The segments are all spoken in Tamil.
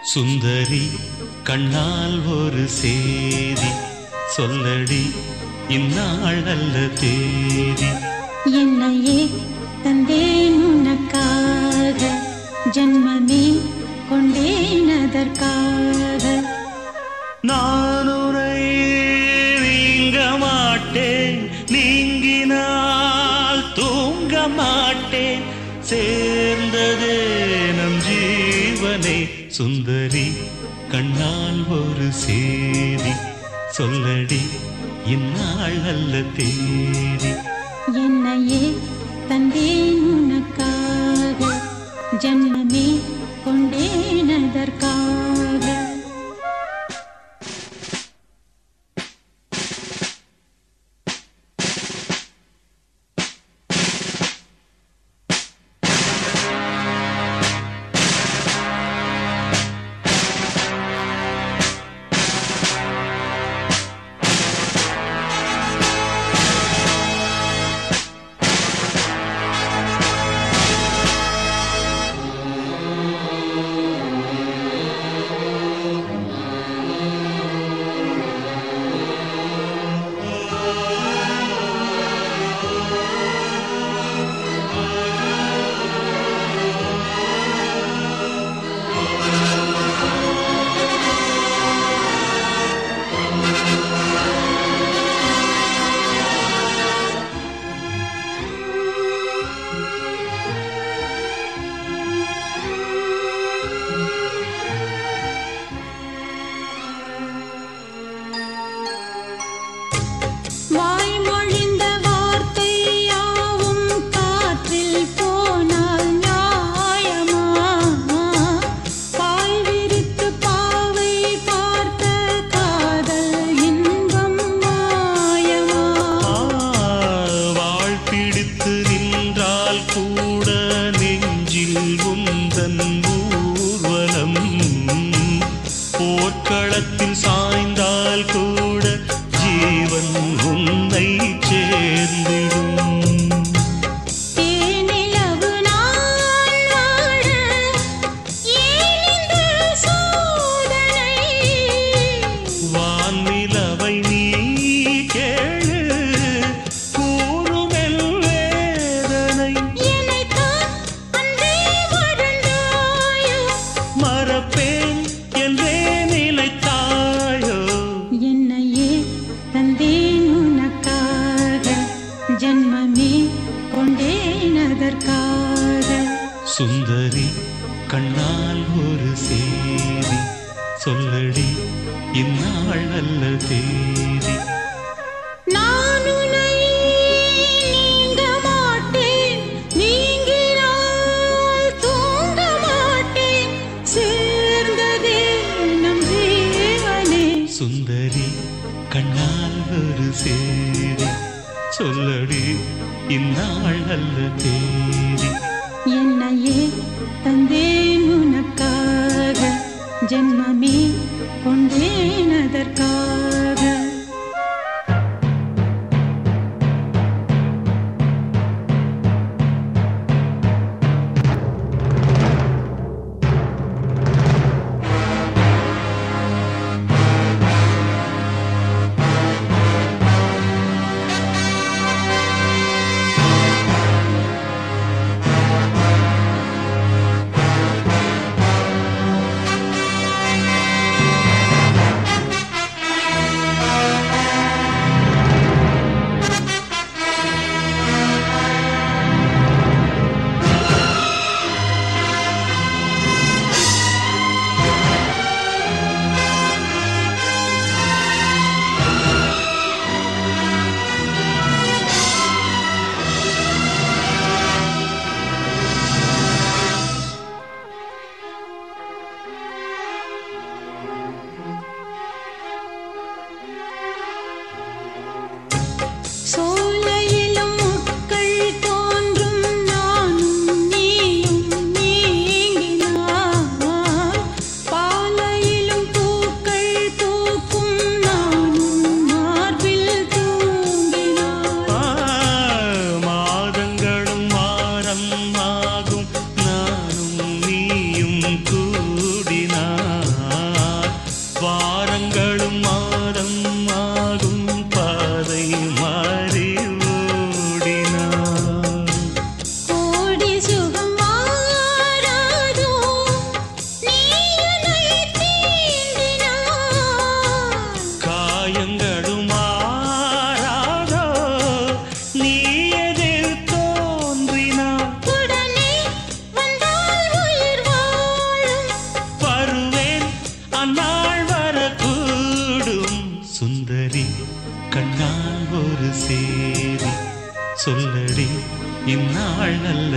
சுந்தரி கண்ணால் ஒரு சேதி சொல்லடி இந்நாள் நல்ல தேதி என்னையே தந்தேன் உனக்காக ஜன்மமே கொண்டேன் அதற்காக நான் உரை நீங்க மாட்டேன் நீங்கினால் தூங்க மாட்டேன் சேர்ந்ததே நம் ஜீவனே சுந்தரி கண்ணால் ஒரு சேதி சொல்லடி இந்நாள் நல்ல தேதி என்னையே தந்தேன் உனக்காக ஜன்மமே கொண்டேன் அதற்காக வாய்மொழிந்த வார்த்தை யாவும் காற்றில் போனால் நியாயமா பாய் விரித்து பாவை பார்த்த காதல் இன்பம் மாயமா வாழ் பிடித்து நின்றால் கூட நெஞ்சில் உந்தன் ஊர்வலம் போர்க்களத்தில் சாய்ந்தால் கூட ஜீவன் உன்னை சேர்ந்திடும் தேனிலவு நாள் வாழ ஏன் இந்த சோதனை வான்நிலவை நீ கேளு கூறுமெல் வேதனை என்னைத்தான் அன்றே வாழ்ந்தாயோ மறப்பேன் என்றே நினைத்தாயோ என்னையே தந்தேன் உனக்காக ஜன்மமே கொண்டேன் அதற்காக சுந்தரி கண்ணால் ஒரு சேதி சொல்லடி இந்நாள் நல்ல தேதி நான் உன்னை நீங்க மாட்டேன் நீங்கினால் தூங்க மாட்டேன் சேர்ந்ததே நம் ஜீவனே சுந்தரி கண்ணால் ஒரு சேதி சொல்லடி இந்நாள் நல்ல தேதி என்னையே தந்தேன் உனக்காக ஜென்மமே கொண்டேன் அதற்காக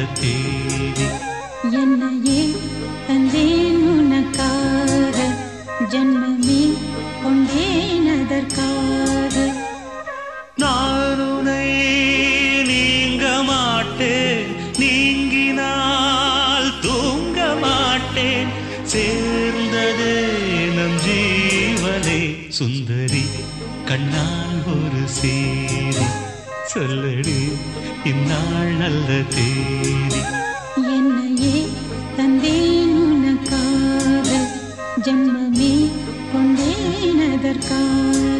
தேதி என்னையே தந்தேன் உனக்காக ஜன்மமே கொண்டேன் அதற்காக நான் உனை நீங்க மாட்டேன் நீங்கினால் தூங்க மாட்டேன் சேர்ந்ததே நம் ஜீவனே சுந்தரி கண்ணால் ஒரு சேரி சொல்லடி இந்நாள் நல்ல தேதி என்னையே தந்தேன் உனக்காக ஜன்மமே கொண்டேன் அதற்காக